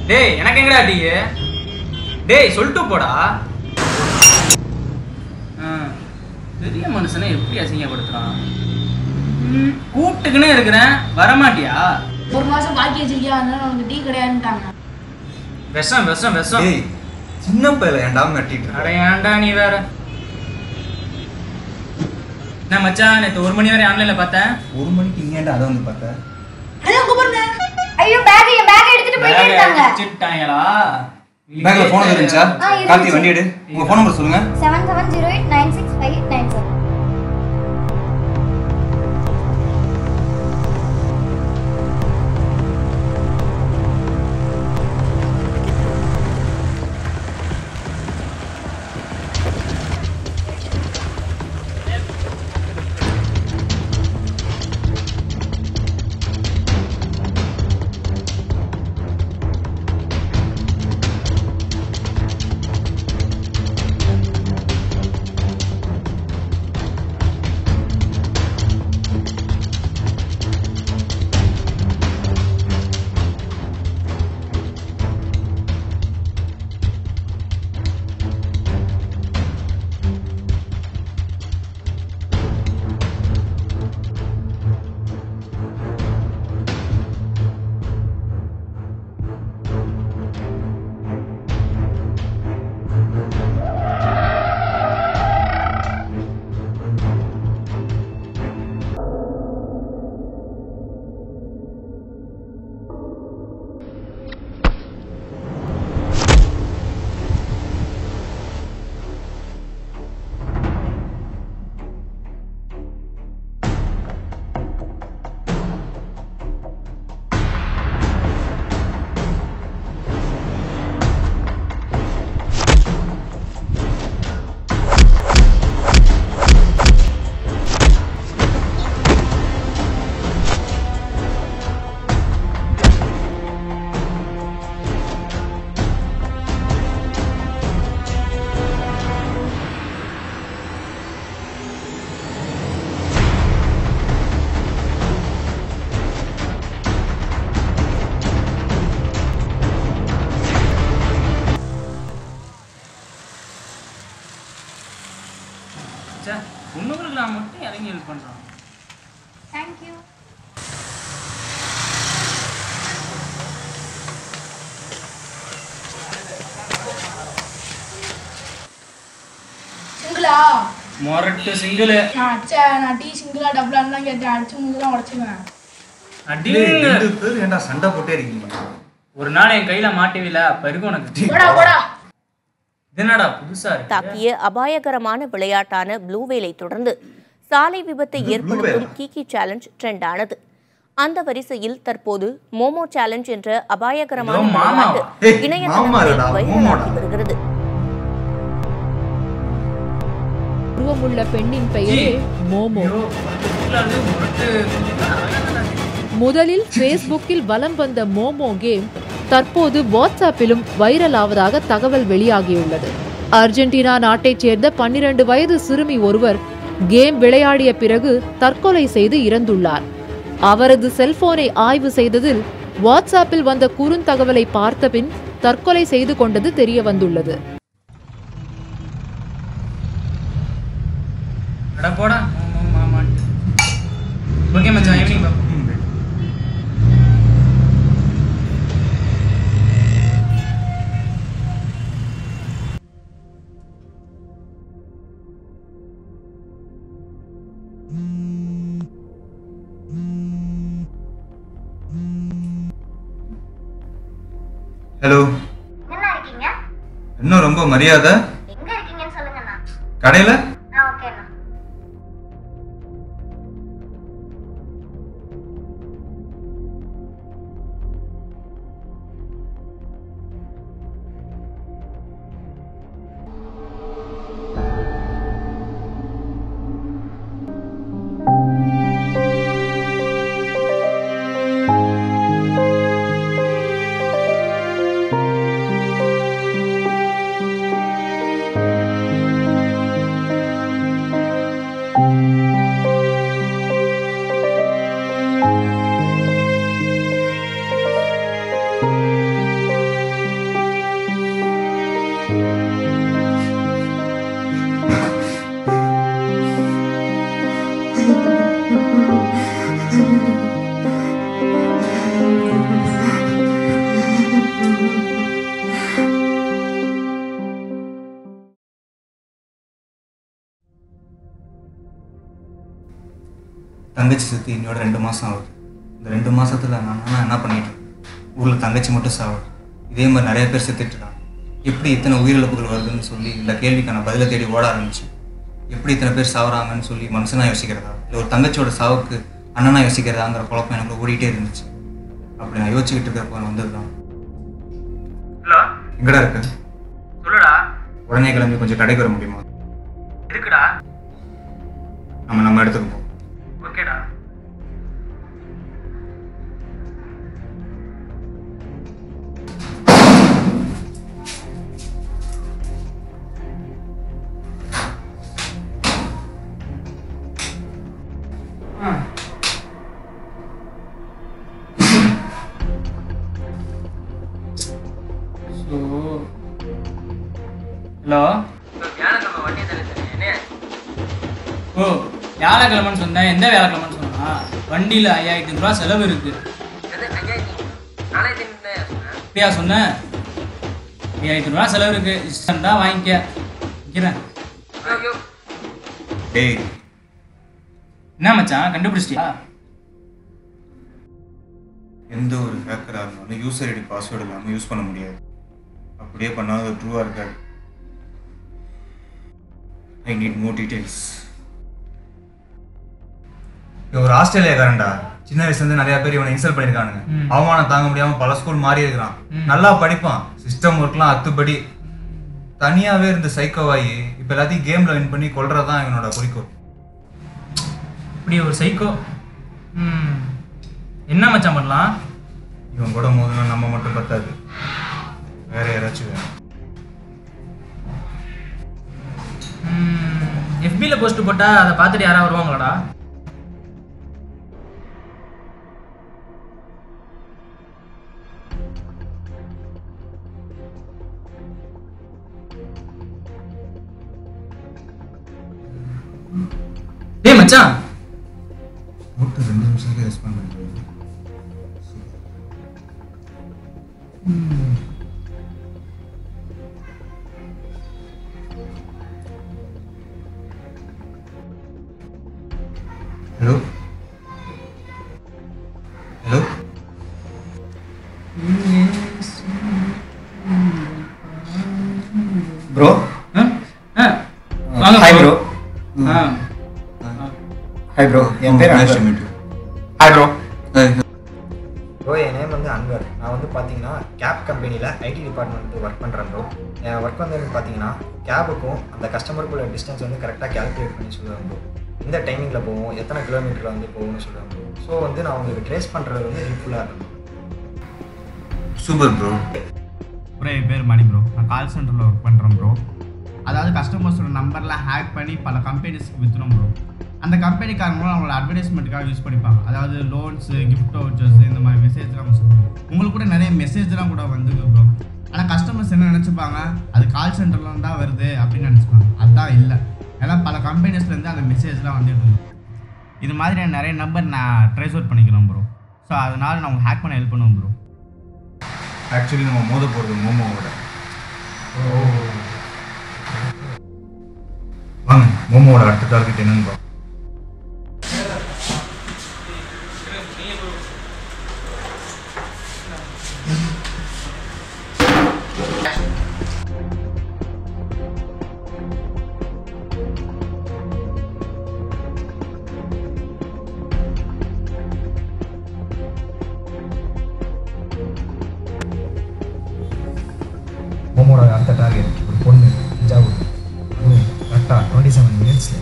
டேய் எனக்கு எங்கடா டீ டேய் சொல்லிட்டு போடா ஆ, பெரிய மனுஷனை எப்படி அசிங்கப்படுத்துறான் ம், கூப்பிட்டுக்கினே இருக்கிறேன் வரமாட்டியா ஒரு மாசம் பாக்கி வச்சிருக்கியா அதனால உனக்கு டீ கிடையாதுட்டாங்க விஷம் விஷம் விஷம் டேய் சின்ன பையல ஏன்டா கட்டிட்டு அட இருக்க? ஏன்டா நீ வேற நான் மச்சான் நேற்று ஒரு மணி வரை ஆன்லைன்ல பார்த்தேன் ஒரு மணிக்கு இங்க ஏன்டா அதை வந்து பார்த்த அதே உங்க பாருங்க ஐயோ பேக் என் பேக் எடுத்துட்டு போயிட்டே Bag இருக்காங்க வச்சுட்டாங்களா பேக்ல போன் இருந்துச்சா ஆ, இருந்துச்சு. கார்த்தி வண்டி எடு உங்க போன் நம்பர் சொல்லுங்க seven seven zero eight nine six five eight nine seven ச்சே, பொண்ணுங்களுக்கு நான் மட்டும் இறங்கி ஹெல்ப் பண்றான் தேங்க்யூ சிங்கிளா மொரட்டு சிங்கிள் நான் அச்சா நான் டீ சிங்கிளா டபுளான்னு கேட்டேன் அடிச்சு முங்கெல்லாம் உடச்சுவேன் டேய், அடிங்க ரெண்டு பேர் ஏன்டா சண்டை போட்டே இருக்கீங்க ஒரு நாள் என் கையில மாட்டுவில அப்ப இருக்கு உனக்கு போடா போடா இது என்னடா புதுசா இருக்கு தாக்கிய அபாயகரமான விளையாட்டான ப்ளூ வேலை தொடர்ந்து சாலை விபத்தை இது blue whale ஏற்படுத்தும் கீக்கி சேலஞ்ச் ட்ரெண்ட் ஆனது அந்த வரிசையில் தற்போது மோமோ சேலஞ்ச் என்ற அபாயகரமான இதோ மாமாவா? விளையாட்டு ஏய், மாமா இணையதளங்களில் இல்லடா, வைரலாகி மோமோடா. வருகிறது உருவமுள்ள பெண்ணின் பெயரே மோமோ ஐயோ, முரட்டு சிங்கிளா இருக்கு, முரட்டு சிங்கிளா, அழகாதான்டா இருக்கு. முதலில் ஃபேஸ்புக்கில் வலம் வந்த மோமோ கேம் தற்போது வாட்ஸ்அப்பிலும் வைரல் ஆவதாக தகவல் வெளியாகியுள்ளது அர்ஜென்டினா நாட்டைச் சேர்ந்த பன்னிரண்டு வயது சிறுமி ஒருவர் கேம் விளையாடிய பிறகு தற்கொலை செய்து இறந்துள்ளார் அவரது செல்போனை ஆய்வு செய்ததில் வாட்ஸ்அப்பில் வந்த குறுந்தகவலை பார்த்தபின் தற்கொலை செய்து கொண்டது தெரிய வந்துள்ளது அட போடா ஆமா, ஆமா, ஆமான்ட்டு. ஓகே மச்சான் ஈவினிங் பாப்போம் ஹலோ என்ன இருக்கீங்க இன்னும் ரொம்ப மரியாதை எங்க இருக்கீங்கன்னு சொல்லுங்கண்ணா கடையில ஆ ஓகேண்ணா ஹலோ தங்கச்சி செத்து இன்னோட ரெண்டு மாதம் ஆகுது இந்த ரெண்டு மாசத்துல நான் நான் என்ன பண்ணிட்டு இருக்கேன்? ஊரில் தங்கச்சி மட்டும் சாகுது இதே மாதிரி நிறைய பேர் செத்துட்டு இருக்காங்க எப்படி இத்தனை உயிரிழப்புகள் வருதுன்னு சொல்லி இந்த கேள்விக்கான பதிலை தேடி ஓட ஆரம்பிச்சேன் எப்படி இத்தனை பேர் சாகுறாங்கன்னு சொல்லி மனுஷனா யோசிக்கிறதா இல்லை ஒரு தங்கச்சியோட சாவுக்கு அண்ணனா யோசிக்கிறதாங்கிற குழப்பம் எனக்கு ஓடிட்டே இருந்துச்சு அப்படி நான் யோசிச்சுக்கிட்டு இருக்கிறப்ப வந்தது தான் ஹலோ எங்கடா இருக்கு சொல்லுடா உடனே கிளம்பி கொஞ்சம் கடைக்கு வர முடியுமா இருக்குடா நம்ம நம்ம இடத்துக்கு போவோம் ஓகேடா ஹலோ ஓ வியாழக்கிழமைன்னு சொன்னேன் எந்த வியாழக்கிழமைன்னு சொன்னா வண்டியில் ஐயாயிரத்தி ரூபா செலவு இருக்கு அப்படியா சொன்னேன் ஐயாயிரத்தி ரூபா செலவு இருக்கு இஷ்டம் தான் வாங்கிக்க வைக்கிறேன் டேய் என்ன மச்சான் கண்டுபிடிச்சிட்டியா எந்த ஒரு ஹேக்கராக இருந்தாலும் யூசர் ஐடி பாஸ்வேர்டு இல்லாமல் யூஸ் பண்ண முடியாது அப்படியே பண்ணாலும் அது ட்ரூவாக இருக்காது ஐ நீட் மோர் டீடைல்ஸ் ஒரு ஆஸ்திரேலியாக்காரன்டா சின்ன வயசுல இருந்து நிறைய பேர் இவனை இன்சல்ட் பண்ணிருக்கானுங்க ம். அவமானம் தாங்க முடியாம பல ஸ்கூல் மாறி இருக்கிறான் ம். நல்லா படிப்பான் சிஸ்டம் ஒர்க்லாம் அத்துப்படி தனியாவே இருந்த சைக்கோவாயி இப்ப எல்லாத்தையும் கேம்ல வின் பண்ணி கொல்றதுதான் இவனோட குறிக்கோள் இப்படி ஒரு சைக்கோ ம் என்ன மச்சான் பண்ணலாம் இவன் கூட மோதுனா நம்ம மட்டும் பத்தாது வேற யாராச்சும் வேணும் எஃபியில் போஸ்ட் போட்டால் அதை பார்த்துட்டு யாராவது வருவாங்களாடா டேய் மச்சான் போட்டு ரெண்டு நிமிஷத்துக்கு ரெஸ்பாண்ட் பண்ணுறது ஹலோ ஹலோ ப்ரோ ஆ? ஆ, வாங்க ஹாய் ப்ரோ ஆ ஹாய் ப்ரோ என் பேர் nice to Anwar meet you hi bro bro என் நேம் வந்து அன்வர் நான் வந்து பார்த்தீங்கன்னா கேப் கம்பெனியில் ஐடி டிபார்ட்மெண்ட் ஒர்க் பண்ணுறேன் ப்ரோ என் ஒர்க் வந்து எனக்கு பார்த்தீங்கன்னா கேபுக்கும் அந்த கஸ்டமருக்குள்ள டிஸ்டன்ஸ் வந்து கரெக்டாக கால்குலேட் பண்ணி சொல்லுவேன் ப்ரோ எந்த டைமிங்கில் போவோம் எத்தனை கிலோமீட்டரில் வந்து போகும்னு சொல்லுவேன் ப்ரோ ஸோ வந்து நான் உங்களுக்கு ட்ரேஸ் பண்ணுறது வந்து ஹெல்ப்ஃபுல்லாக இருக்கும் சூப்பர் ப்ரோ ப்ரோ என் பேர் மணி ப்ரோ நான் கால் சென்டரில் ஒர்க் பண்ணுறேன் ப்ரோ அதாவது கஸ்டமர்ஸோட நம்பர்லாம் ஹேக் பண்ணி பல கம்பெனிஸ்க்கு விற்றுணும் ப்ரோ அந்த கம்பெனிக்காரங்களும் அவங்களோட அட்வர்டைஸ்மெண்ட்டுக்காக யூஸ் பண்ணிப்பாங்க அதாவது லோன்ஸு கிஃப்ட் வவுச்சர்ஸ் இந்த மாதிரி மெசேஜ்லாம் சொல்லுவாங்க உங்களுக்கு கூட நிறைய மெசேஜ்லாம் கூட வந்து ப்ரோ ஆனால் கஸ்டமர்ஸ் என்ன நினச்சிப்பாங்க அது கால் சென்டர்ல தான் வருது அப்படின்னு நினச்சிப்பாங்க அதுதான் இல்லை ஏன்னா பல கம்பெனிஸ்லேருந்து அந்த மெசேஜ்லாம் வந்துட்டு இருக்கும் இது மாதிரி நிறைய நம்பர் நான் ட்ரேஸ் அவுட் பண்ணிக்கிறேன் ப்ரோ ஸோ அதனால் நான் உங்களுக்கு ஹேக் பண்ண ஹெல்ப் பண்ணுவேன் ப்ரோ ஆக்சுவலி நம்ம மோத போகிறது மோமோவோட வாங்க மோமோவோட அடுத்த டார்கெட் என்னன்னு பார்ப்போம் மோமோட அடுத்த டார்கெட் ஒரு பொண்ணு தஞ்சாவூர் அதுவும் கரெக்டாக டுவெண்ட்டி செவன் மினிட்ஸில்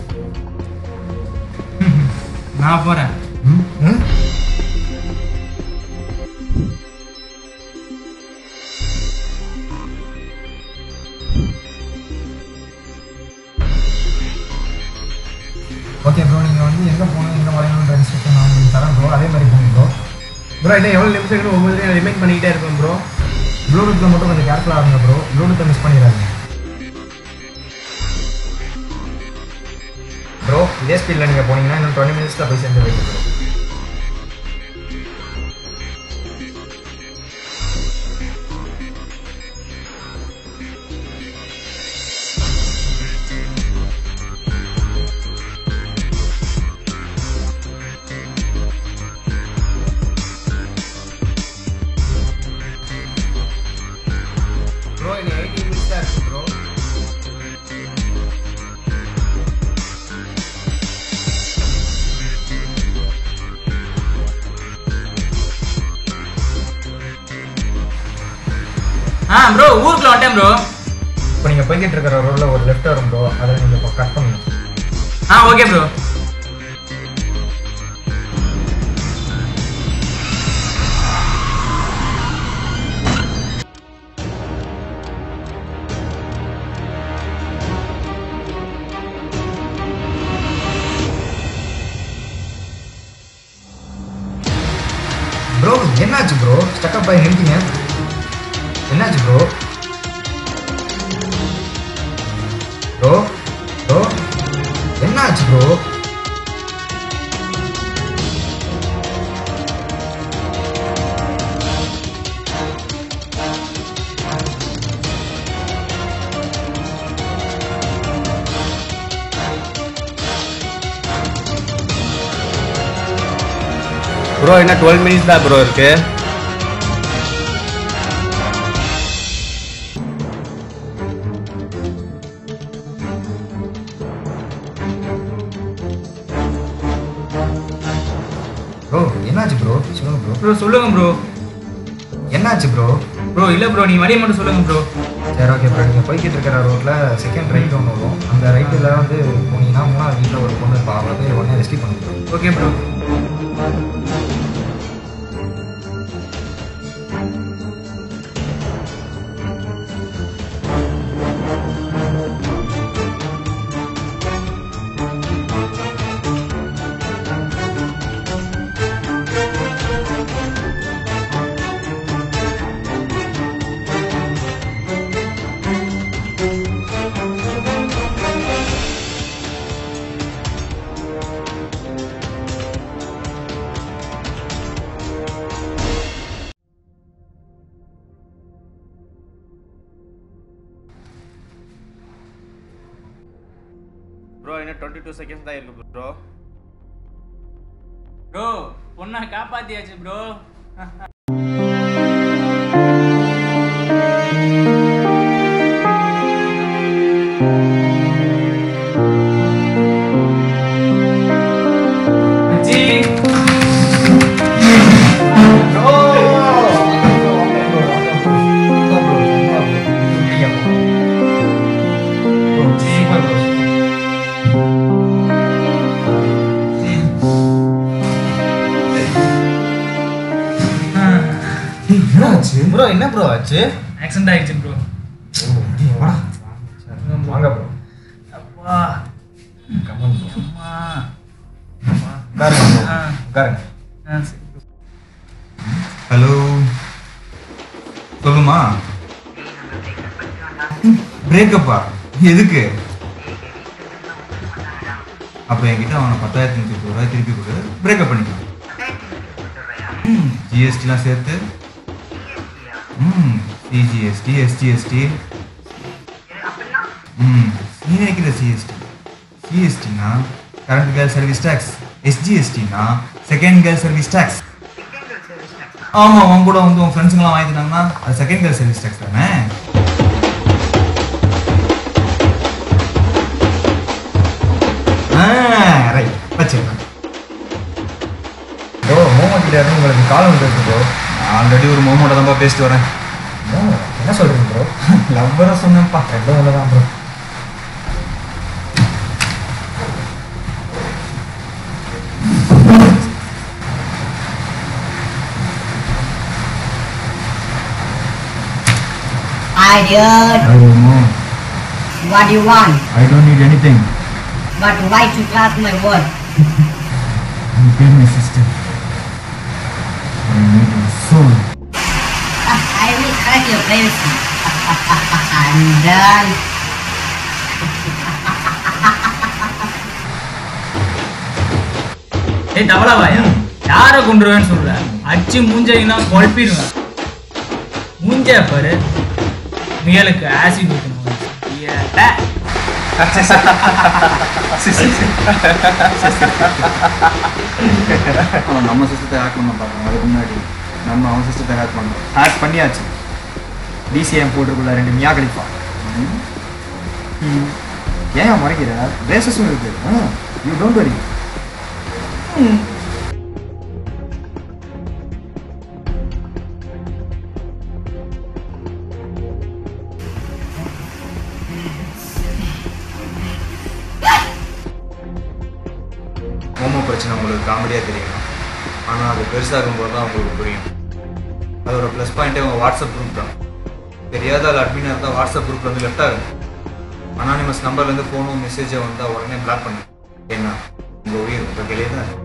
நான் போகிறேன் ம் ம் ஓகே ப்ரோ நீங்கள் வந்து எங்கே போகணும் எங்கே வரையணுன்ற இன்ஸ்ட்ரக்ஷன் நான் உங்களுக்கு தரேன் ப்ரோ அதே மாதிரி போங்க ப்ரோ ப்ரோ இன்னும் எவ்வளோ நிமிஷம் இருக்குன்னு ஒவ்வொரு ரிமைண்ட் பண்ணிக்கிட்டே இருப்பேன் ப்ரோ ப்ளூடூத்தில் மட்டும் கொஞ்சம் கேர்ஃபுல்லாக இருங்க ப்ரோ ப்ளூடூத்தை மிஸ் பண்ணிடாதீங்க ப்ரோ இதே ஸ்பீடில் நீங்கள் போனீங்கன்னா இன்னும் டுவெண்ட்டி மினிட்ஸில் போய் சேர்ந்து வைக்க ப்ரோ ப்ரோ ஊருக்குள்ள வந்துட்டேன் ப்ரோ இப்போ நீங்கள் போய்கிட்டு இருக்கிற ரோடில் ஒரு லெஃப்ட் வரும் ப்ரோ அதை நீங்கள் இப்போ கட் பண்ணணும் ஆ ஓகே ப்ரோ ப்ரோ என்னாச்சு ப்ரோ ஸ்டக்கப் ஆகி நிறுத்திங்க என்னாச்சு ப்ரோ ப்ரோ ப்ரோ என்னாச்சு ப்ரோ ப்ரோ இன்னும் டுவெல் மினிட்ஸ் தான் ப்ரோ இருக்கு ப்ரோ என்னாச்சு ப்ரோ சொல்லுங்க ப்ரோ ப்ரோ சொல்லுங்க ப்ரோ என்னாச்சு ப்ரோ ப்ரோ இல்ல ப்ரோ நீ வழியை மட்டும் சொல்லுங்க ப்ரோ சரி ஓகே ப்ரோ நீங்கள் போய்கிட்டு இருக்கிற ரோட்டில் செகண்ட் ரைட் ஒன்று வரும் அந்த ரைட்டில் வந்து போனீங்கன்னா மூணாவது வீட்டில் ஒரு பொண்ணு இருப்பா அவளை போய் உடனே ரெஸ்கியூ பண்ணுங்க ப்ரோ ஓகே ப்ரோ ப்ரோ இன்னும் டுவெண்ட்டி டூ செகண்ட்ஸ் தான் இருக்கு ப்ரோ ப்ரோ பொண்ணை காப்பாத்தியாச்சு ப்ரோ மச்சி என்னாச்சு ப்ரோ என்ன ப்ரோ ஆச்சு ஆக்சிடென்ட் ஆயிடுச்சு ப்ரோ வாங்க ப்ரோ அப்பா கமன் ப்ரோ அம்மா உட்காருங்க bro. ஆ. உட்காருங்க ஆ, சரி bro. ஹலோ சொல்லுமா பிரேக்கப்பா எதுக்கு அப்போ என்கிட்ட அவனை பத்தாயிரத்தி நூற்றி முப்பது ரூபாய் திருப்பி கொடு பிரேக்கப் பண்ணிக்கலாம் ம் ஜிஎஸ்டிலாம் சேர்த்து ம் சிஜிஎஸ்டி எஸ்டிஎஸ்டி ம் நீ நினைக்கிற சிஎஸ்டி சிஎஸ்டினா கரண்ட் கேஸ் சர்வீஸ் டேக்ஸ் எஸ்ஜிஎஸ்டினா செகண்ட் கேஸ் சர்வீஸ் டேக்ஸ் ஆமா உன் கூட வந்து உன் ஃப்ரெண்ட்ஸுங்களாம் வாங்கி தந்தாங்கன்னா அது செகண்ட் கேர் சர்வீஸ் டேக்ஸ் தானே ரைட் வச்சுக்கலாம் ப்ரோ மோமோ கிட்ட இருந்து உங்களுக்கு கால் வந்துருக்கு ப்ரோ ஆல்ரெடி ஒரு மோமோட தான் பேசிட்டு வரேன் மோமோ என்ன சொல்றீங்க ப்ரோ லவ்வரை சொன்னேன்ப்பா ரெண்டும் ஒன்று தான் bro Hi dear, I don't know. what do you want? I don't need anything. But why to class my word? You kill my sister. I need your soul. I will crack your privacy. I'm done. ஏய் தவளவாயா யாரை கொண்டுருவேன்னு சொல்ற அடிச்சு மூஞ்சைன்னா குழப்பிடுவேன் மூஞ்ச பாரு முயலுக்கு acid ஊற்றணும் ஏ, அவன் நம்ம சிஸ்டத்தை ஹேக் பண்ண பார்க்கணும் அதுக்கு முன்னாடி நம்ம அவன் சிஸ்டத்தை ஹேக் பண்ணோம் ஹேக் பண்ணியாச்சு டிசிஎம் போட்டுக்குள்ள ரெண்டு மியா கழிப்பா ஏன் முறைக்கிற ரேசஸும் இருக்கு யூ டோன்ட் வரி பிரச்சனை உங்களுக்கு காமெடியாக தெரியலாம் ஆனால் அது பெருசாகும்போது தான் உங்களுக்கு புரியும் அதோட ப்ளஸ் பாயிண்ட்டே உங்கள் வாட்ஸ்அப் குரூப் தான் தெரியாத ஆள் அட்மினாக இருந்தால் வாட்ஸ்அப் குரூப்பில் வந்து லெஃப்ட் ஆகும் அனானிமஸ் நம்பர்லேருந்து ஃபோனும் மெசேஜை வந்தால் உடனே பிளாக் பண்ணு ஏன்னா உங்கள் உயிர் உங்கள் கையிலே தான் இருக்கு